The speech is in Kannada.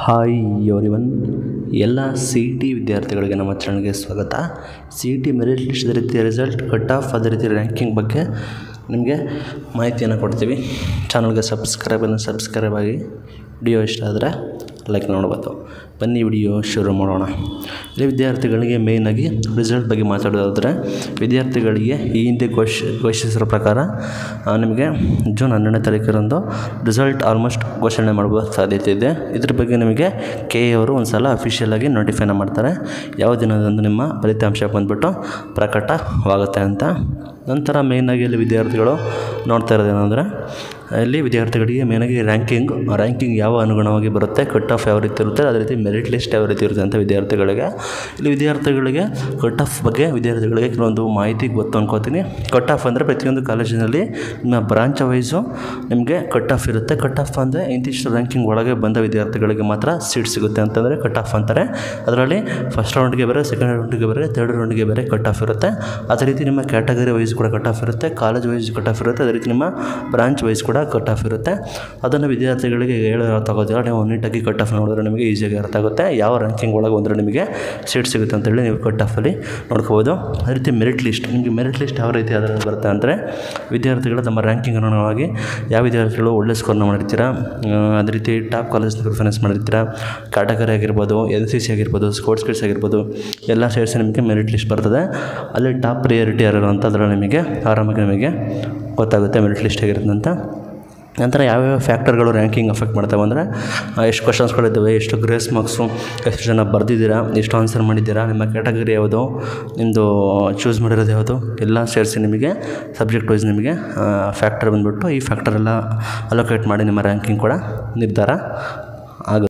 ಹಾಯ್ ಎವ್ರಿವನ್ ಎಲ್ಲ ಸಿ ಇ ಟಿ ವಿದ್ಯಾರ್ಥಿಗಳಿಗೆ ನಮ್ಮ ಚಾನಲ್ಗೆ ಸ್ವಾಗತ C E T merit list ಅದೇ ರೀತಿ ರಿಸಲ್ಟ್ ಕಟ್ ಆಫ್ ಅದೇ ರೀತಿ ರ್ಯಾಂಕಿಂಗ್ ಬಗ್ಗೆ ನಿಮಗೆ ಮಾಹಿತಿಯನ್ನು ಕೊಡ್ತೀವಿ ಚಾನಲ್ಗೆ ಸಬ್ಸ್ಕ್ರೈಬನ್ನು ಸಬ್ಸ್ಕ್ರೈಬ್ ಆಗಿ ವಿಡಿಯೋ ಇಷ್ಟ ಆದರೆ ಲೈಕ್ ನೋಡ್ಬೋದು ಬನ್ನಿ ವಿಡಿಯೋ ಶುರು ಮಾಡೋಣ ಇಲ್ಲಿ ವಿದ್ಯಾರ್ಥಿಗಳಿಗೆ ಮೇಯ್ನಾಗಿ ರಿಸಲ್ಟ್ ಬಗ್ಗೆ ಮಾತಾಡೋದಾದರೆ ವಿದ್ಯಾರ್ಥಿಗಳಿಗೆ ಈ ಹಿಂದೆ ಘೋಷ ಘೋಷಿಸಿರೋ ಪ್ರಕಾರ ಆ, ನಿಮಗೆ ಜೂನ್ ಹನ್ನೆರಡನೇ ತಾರೀಕರಂದು ರಿಸಲ್ಟ್ ಆಲ್ಮೋಸ್ಟ್ ಘೋಷಣೆ ಮಾಡುವ ಸಾಧ್ಯತೆ ಇದೆ ಇದ್ರ ಬಗ್ಗೆ ನಿಮಗೆ ಕೆ ಎ ಅವರು ಒಂದು ಸಲ ಅಫಿಷಿಯಲಾಗಿ ನೋಟಿಫೈನ ಮಾಡ್ತಾರೆ ಯಾವ ದಿನದಂದು ನಿಮ್ಮ ಫಲಿತಾಂಶ ಬಂದ್ಬಿಟ್ಟು ಪ್ರಕಟವಾಗುತ್ತೆ ಅಂತ ನಂತರ ಮೇಯ್ನಾಗಿ ಇಲ್ಲಿ ವಿದ್ಯಾರ್ಥಿಗಳು ನೋಡ್ತಾ ಇರೋದೇನೆಂದರೆ ಇಲ್ಲಿ ವಿದ್ಯಾರ್ಥಿಗಳಿಗೆ ಮೇಯ್ನಾಗಿ ರ್ಯಾಂಕಿಂಗ್ ರ್ಯಾಂಕಿಂಗ್ ಯಾವ ಅನುಗುಣವಾಗಿ ಬರುತ್ತೆ ಕಟ್ ಆಫ್ ಯಾವ ರೀತಿ ಇರುತ್ತೆ ಅದೇ ರೀತಿ ಮೆರಿಟ್ ಲಿಸ್ಟ್ ಯಾವ ರೀತಿ ಇರುತ್ತೆ ಅಂತ ವಿದ್ಯಾರ್ಥಿಗಳಿಗೆ ಇಲ್ಲಿ ವಿದ್ಯಾರ್ಥಿಗಳಿಗೆ ಕಟ್ ಆಫ್ ಬಗ್ಗೆ ವಿದ್ಯಾರ್ಥಿಗಳಿಗೆ ಕೆಲವೊಂದು ಮಾಹಿತಿ ಗೊತ್ತು ಅನ್ಕೋತೀನಿ ಕಟ್ ಆಫ್ ಅಂದರೆ ಪ್ರತಿಯೊಂದು ಕಾಲೇಜಿನಲ್ಲಿ ನಿಮ್ಮ ಬ್ರಾಂಚ್ ವೈಸು ನಿಮಗೆ ಕಟ್ ಆಫ್ ಇರುತ್ತೆ ಕಟ್ ಆಫ್ ಅಂದರೆ ಇಂತಿಷ್ಟು ರ್ಯಾಂಕಿಂಗ್ ಒಳಗೆ ಬಂದ ವಿದ್ಯಾರ್ಥಿಗಳಿಗೆ ಮಾತ್ರ ಸೀಟ್ ಸಿಗುತ್ತೆ ಅಂತಂದರೆ ಕಟ್ ಆಫ್ ಅಂತಾರೆ ಅದರಲ್ಲಿ ಫಸ್ಟ್ ರೌಂಡ್ಗೆ ಬೇರೆ ಸೆಕೆಂಡ್ ರೌಂಡ್ಗೆ ಬೇರೆ ತರ್ಡ್ ರೌಂಡ್ಗೆ ಬೇರೆ ಕಟ್ ಆಫ್ ಇರುತ್ತೆ ಅದೇ ರೀತಿ ನಿಮ್ಮ ಕ್ಯಾಟಗರಿ ವೈಸ್ ಕೂಡ ಕಟ್ ಆಫ್ ಇರುತ್ತೆ ಕಾಲೇಜ್ ವೈಸ್ ಕಟ್ ಆಫ್ ಇರುತ್ತೆ ಅದೇ ರೀತಿ ನಿಮ್ಮ ಬ್ರಾಂಚ್ ವೈಸ್ ಕೂಡ ಕಟ್ ಆಫ್ ಇರುತ್ತೆ ಅದನ್ನು ವಿದ್ಯಾರ್ಥಿಗಳಿಗೆ ಹೇಳೋ ಅರ್ಥ ಆಗೋದಿಲ್ಲ ನೀವು ನೀಟಾಗಿ ಕಟ್ ಆಫ್ ನೋಡಿದ್ರೆ ನಿಮಗೆ ಈಸಿಯಾಗಿ ಅರ್ಥ ಆಗುತ್ತೆ ಯಾವ ರ್ಯಾಂಕಿಂಗ್ ಒಳಗೆ ಬಂದರೆ ನಿಮಗೆ ಸೀಟ್ ಸಿಗುತ್ತೆ ಅಂತೇಳಿ ನೀವು ಕಟ್ ಆಫಲ್ಲಿ ನೋಡ್ಕೋಬೋದು ಅದೇ ರೀತಿ ಮೆರಿಟ್ ಲಿಸ್ಟ್ ನಿಮಗೆ ಮೆರಿಟ್ ಲಿಸ್ಟ್ ಯಾವ ರೀತಿ ಅದರಲ್ಲಿ ಬರುತ್ತೆ ಅಂದರೆ ವಿದ್ಯಾರ್ಥಿಗಳು ತಮ್ಮ ರ್ಯಾಂಕಿಂಗ್ ಅನುಗುಣವಾಗಿ ಯಾವ ವಿದ್ಯಾರ್ಥಿಗಳು ಒಳ್ಳೆ ಸ್ಕೋರ್ನ ಮಾಡಿರ್ತೀರಾ ಆ, ಅದೇ ರೀತಿ ಟಾಪ್ ಕಾಲೇಜ್ನ ಪ್ರಿಫರೆನ್ಸ್ ಮಾಡಿರ್ತೀರಾ ಕ್ಯಾಟಗರಿ ಆಗಿರ್ಬೋದು ಎನ್ ಸಿ ಸಿ ಆಗಿರ್ಬೋದು ಸ್ಪೋರ್ಟ್ಸ್ ಕಿಡ್ಸ್ ಆಗಿರ್ಬೋದು ಎಲ್ಲ ಸೇರಿಸಿ ನಿಮಗೆ ಮೆರಿಟ್ ಲಿಸ್ಟ್ ಬರ್ತದೆ ಅಲ್ಲಿ ಟಾಪ್ ಪ್ರಿಯಾರಿಟಿ ಯಾರು ಅಂತ ಅದರಲ್ಲಿ ನಿಮಗೆ ಆರಾಮಾಗಿ ನಿಮಗೆ ಗೊತ್ತಾಗುತ್ತೆ ಮೆರಿಟ್ ಲಿಸ್ಟ್ ಆಗಿರುತ್ತೆ ಅಂತ ನಂತರ ಯಾವ್ಯಾವ ಫ್ಯಾಕ್ಟರ್ಗಳು ರ್ಯಾಂಕಿಂಗ್ ಅಫೆಕ್ಟ್ ಮಾಡ್ತವೆ ಅಂದರೆ ಎಷ್ಟು ಕ್ವಶನ್ಸ್ಗಳಿದ್ದಾವೆ ಎಷ್ಟು ಗ್ರೇಸ್ ಮಾರ್ಕ್ಸು ಎಷ್ಟು ಜನ ಬರೆದಿದ್ದೀರಾ ಎಷ್ಟು ಆನ್ಸರ್ ಮಾಡಿದ್ದೀರಾ ನಿಮ್ಮ ಕ್ಯಾಟಗರಿ ಯಾವುದು ನಿಮ್ಮದು ಚೂಸ್ ಮಾಡಿರೋದು ಯಾವುದು ಎಲ್ಲ ಸೇರಿಸಿ ನಿಮಗೆ ಸಬ್ಜೆಕ್ಟ್ ವೈಸ್ ನಿಮಗೆ ಫ್ಯಾಕ್ಟರ್ ಬಂದುಬಿಟ್ಟು ಈ ಫ್ಯಾಕ್ಟರ್ ಎಲ್ಲ ಅಲೋಕೇಟ್ ಮಾಡಿ ನಿಮ್ಮ ರ್ಯಾಂಕಿಂಗ್ ಕೂಡ ನಿರ್ಧಾರ